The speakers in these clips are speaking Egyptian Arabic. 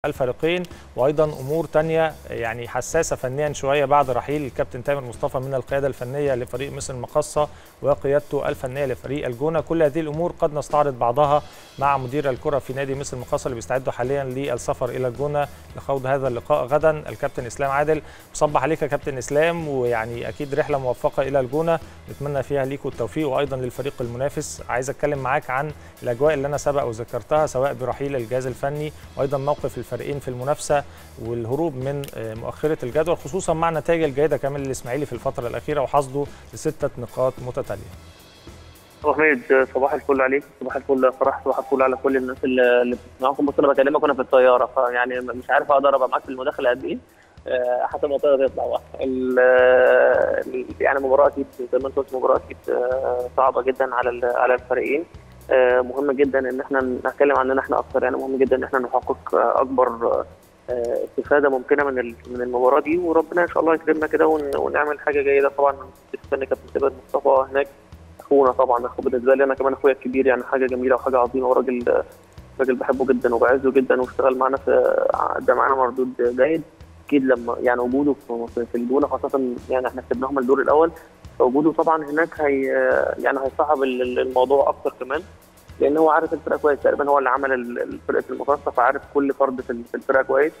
الفريقين وايضا امور تانية يعني حساسه فنيا شويه بعد رحيل الكابتن تامر مصطفى من القياده الفنيه لفريق مصر المقاصه وقيادته الفنيه لفريق الجونه كل هذه الامور قد نستعرض بعضها مع مدير الكره في نادي مصر المقاصه اللي بيستعدوا حاليا للسفر الى الجونه لخوض هذا اللقاء غدا الكابتن اسلام عادل مصبح عليك يا كابتن اسلام ويعني اكيد رحله موفقه الى الجونه نتمنى فيها ليكم التوفيق وايضا للفريق المنافس عايز اتكلم معاك عن الاجواء اللي انا سبق وذكرتها سواء برحيل الجهاز الفني وايضا موقف الفريقين في المنافسه والهروب من مؤخره الجدول خصوصا مع النتائج الجيده كمان للاسماعيلي في الفتره الاخيره وحصده لسته نقاط متتاليه. ابو حميد صباح الفل عليك صباح الفل فرح صباح الفل على كل الناس اللي بتسمعكم بص انا بكلمك وانا في الطياره فيعني مش عارف اقدر ابقى معاك في المداخله قد ايه حسب ما الطياره تطلع يعني مباراه اكيد زي ما انت قلت مباراه اكيد صعبه جدا على على الفريقين مهم جدا ان احنا نتكلم عننا احنا اكتر يعني مهم جدا ان احنا نحقق اكبر استفاده ممكنه من من المباراه دي وربنا ان شاء الله يكرمنا كده ونعمل حاجه جيده طبعا استنى كابتن سيباد مصطفى هناك اخونا طبعا اخو بالنسبه لي انا كمان اخويا الكبير يعني حاجه جميله وحاجه عظيمه وراجل راجل بحبه جدا وبعزه جدا واشتغل معانا في ده معانا مردود جيد اكيد لما يعني وجوده في الجونه خاصه يعني احنا كسبناهم الدور الاول فوجوده طبعا هناك هي يعني هيصعب الموضوع اكتر كمان لان هو عارف الفرقه كويس تقريبا هو اللي عمل فرقه المقاصه فعارف كل فرد في الفرقه كويس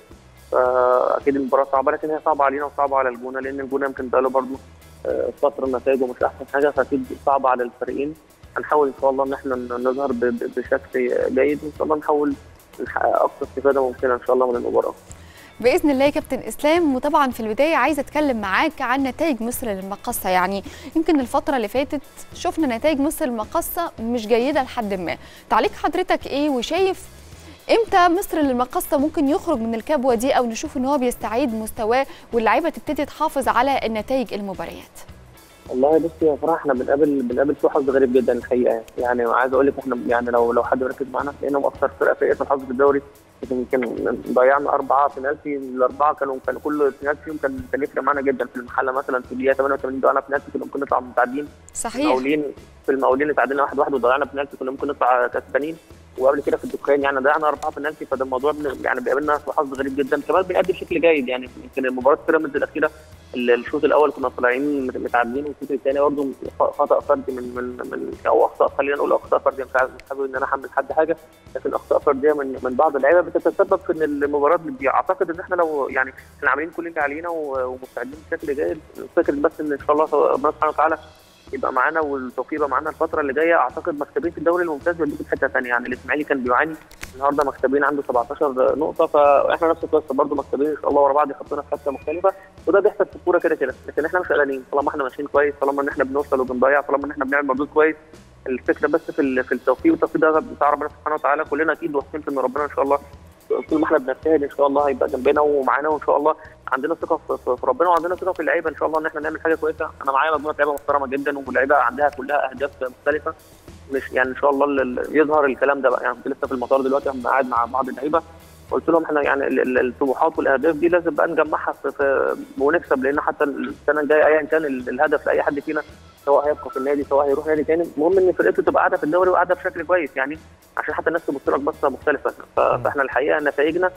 فاكيد المباراه صعبه لكن هي صعبه علينا وصعبه على الجونه لان الجونه يمكن بقاله برضه فتره نتائجه مش احسن حاجه فاكيد صعبه على الفريقين هنحاول ان شاء الله ان احنا نظهر بشكل جيد وان شاء الله نحاول نحقق اقصى استفاده ممكنه ان شاء الله من المباراه. باذن الله يا كابتن اسلام وطبعا في البدايه عايزه اتكلم معاك عن نتائج مصر للمقصه يعني يمكن الفتره اللي فاتت شفنا نتائج مصر للمقصه مش جيده لحد ما تعليق حضرتك ايه وشايف امتى مصر للمقصه ممكن يخرج من الكبوه دي او نشوف ان هو بيستعيد مستواه واللعيبه تبتدي تحافظ على النتائج المباريات والله بصي يا فرح احنا بنقابل بنقابل سوء حظ غريب جدا الحقيقه يعني عايز اقول لك احنا يعني لو لو حد مركز معانا لانهم اكثر فرقه سيئه الحظ في الدوري يمكن ضيعنا اربعه بنالتي الاربعه كانوا كان كل بنالتي فيهم كان كان يفرق معانا جدا في المحله مثلا في الدقيقه 88 ضيعنا بنالتي كنا ممكن نطلع متعادلين صحيح المقاولين في المقاولين اتعادلنا واحد واحد وضيعنا بنالتي كنا ممكن نطلع كسبانين وقبل كده في الدخان يعني ضيعنا اربعه بنالتي فده الموضوع يعني بيقابلنا حظ غريب جدا كمان بنأدي بشكل جيد يعني يمكن مباراه بيراميدز الاخيره الشوط الاول كنا طالعين متعادلين والشوط الثاني برضه خطا فردي من من من او اخطاء خلينا نقول اخطاء فرديه مش حابب ان انا احمل حد حاجه لكن اخطاء فرديه من من بعض اللعيبه بتتسبب في ان المباراه دي اعتقد ان احنا لو يعني احنا عاملين كل اللي علينا ومستعدين بشكل جيد فكره بس ان ان شاء الله ربنا سبحانه وتعالى يبقى معانا والتوفيق يبقى معانا الفتره اللي جايه اعتقد مكسبين في الدوري الممتاز بيدوك في حته ثانيه يعني الاسماعيلي كان بيعاني النهارده مكسبين عنده 17 نقطه فاحنا نفس القصه برده مكسبين ان شاء الله ورا بعض يحطونا في حته مختلفه وده بيحصل في الكوره كده كده لكن احنا مش قلقانين طالما احنا ماشيين كويس طالما ان احنا بنوصل وبنضيع طالما ان احنا بنعمل مردود كويس الفكره بس في في التوفيق والتوفيق ده بتاع ربنا سبحانه وتعالى كلنا اكيد واثقين ان ربنا ان شاء الله طول ما احنا بنجتهد ان شاء الله هيبقى جنبنا ومعانا وان شاء الله عندنا ثقه في ربنا وعندنا ثقه في اللعيبه ان شاء الله ان احنا نعمل حاجه كويسه انا معايا مجموعه لعيبه محترمه جدا واللعيبه عندها كلها اهداف مختلفه مش يعني ان شاء الله يظهر الكلام ده بقى يعني لسه في المطار دلوقتي انا قاعد مع بعض اللعيبه قلت لهم احنا يعني الطموحات والاهداف دي لازم بقى نجمعها في, في ونكسب لان حتى السنه الجايه ايا كان الهدف لاي حد فينا سواء هيبقى في النادي سواء هيروح نادي تاني المهم ان فرقته تبقى قاعده في الدوري وقاعده بشكل كويس يعني عشان حتى الناس تبص لك بصه مختلفه فاحنا الحقيقه نتائجنا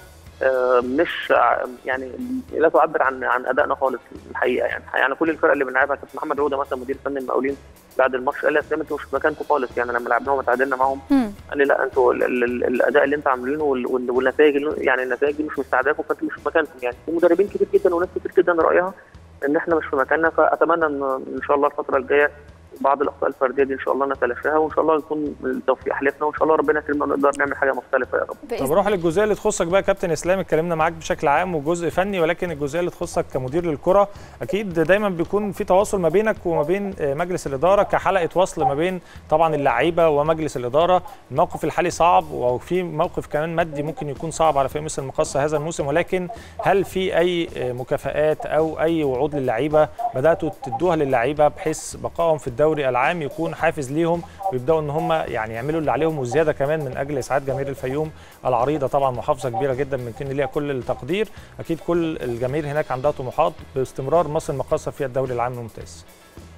مش يعني لا تعبر عن عن ادائنا خالص الحقيقه يعني يعني كل الفرق اللي بنلعبها كابتن محمد عوده مثلا مدير فني المقاولين بعد الماتش قال لي يا انتوا مش في مكانكم خالص يعني لما لعبناهم وتعادلنا معاهم قال لي لا انتوا الاداء اللي انتوا عاملينه والنتائج يعني النتائج دي مش مساعداكم فانتوا مش في مكانكم يعني في مدربين كتير جدا وناس كتير جدا رايها ان احنا مش في مكاننا فاتمنى ان ان شاء الله الفتره الجايه بعض الاخطاء الفرديه دي ان شاء الله نتلافاها وان شاء الله يكون التوفيق حلفنا وان شاء الله ربنا يكرمنا ونقدر نعمل حاجه مختلفه يا رب. طب نروح للجزئيه اللي تخصك بقى كابتن اسلام اتكلمنا معاك بشكل عام وجزء فني ولكن الجزئيه اللي تخصك كمدير للكره اكيد دايما بيكون في تواصل ما بينك وما بين مجلس الاداره كحلقه وصل ما بين طبعا اللعيبه ومجلس الاداره الموقف الحالي صعب وفي موقف كمان مادي ممكن يكون صعب على فريق مصر المقاصه هذا الموسم ولكن هل في اي مكافآت او اي وعود للعيبه بداتوا تدوها للعيبه بحيث بقائهم في الدوري العام يكون يكون حافز ليهم ويبداوا ان هم يعني يعملوا اللي عليهم وزياده كمان من اجل اسعاد جماهير الفيوم العريضه طبعا محافظه كبيره جدا بنكن ليها كل التقدير اكيد كل الجماهير هناك عندها طموحات باستمرار مصر المقاصه في الدوري العام الممتاز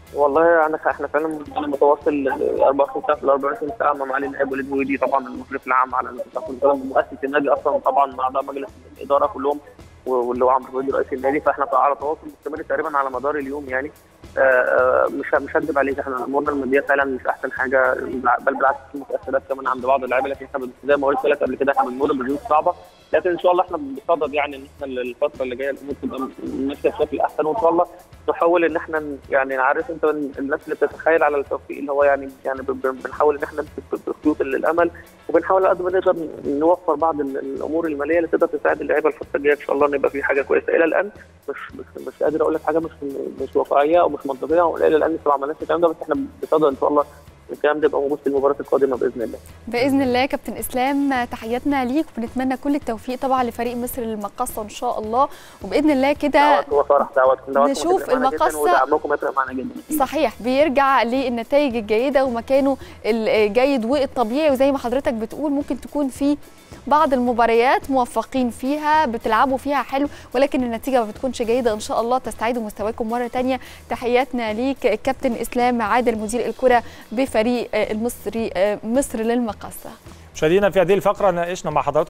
والله انا احنا فعلا انا متواصل 24 ساعه في ال 24 ساعه مع معالي النائب وليد بويدي طبعا المشرف العام على الانتخابات القادمه مؤسس النادي اصلا طبعا مع اعضاء مجلس الاداره كلهم واللي هو عمرو بويدي رئيس النادي فاحنا على تواصل مستمر تقريبا على مدار اليوم يعني آه، مش مش هكذب عليك احنا امورنا الماديه فعلا مش احسن حاجه بل بالعكس في متاثرات كمان عند بعض اللاعبين لكن احنا زي ما قلت لك قبل كده احنا بنمر بظروف صعبه لكن ان شاء الله احنا بصدد يعني ان احنا الفتره اللي جايه الامور تبقى ماشيه بشكل احسن وان شاء الله نحاول ان احنا يعني عارف انت الناس اللي بتتخيل على التوفيق اللي هو يعني يعني بنحاول ان احنا نمسك خيوط الامل وبنحاول على قد ما نقدر نوفر بعض الامور الماليه اللي تقدر تساعد اللعيبه الفتره الجايه ان شاء الله نبقى في حاجه كويسه الى الان مش مش مش قادر اقول لك حاجه مش مش واقعيه او مش منطقيه والى الان لسه ما عملناش الكلام ده بس احنا بصدد ان شاء الله الكلام ده يبقى موجود في المباراه القادمه باذن الله. باذن الله يا كابتن اسلام تحياتنا ليك وبنتمنى كل التوفيق طبعا لفريق مصر للمقصه ان شاء الله وباذن الله كده نشوف المقصه ودعمكم يفرق معنا جدا. صحيح بيرجع للنتائج الجيده ومكانه الجيد والطبيعي وزي ما حضرتك بتقول ممكن تكون في بعض المباريات موفقين فيها بتلعبوا فيها حلو ولكن النتيجه ما بتكونش جيده ان شاء الله تستعيدوا مستواكم مره ثانيه تحياتنا ليك الكابتن اسلام عادل مدير الكره بفريق المصري مصر للمقاصه مشاهدينا في هذه الفقره ناقشنا مع حضراتكم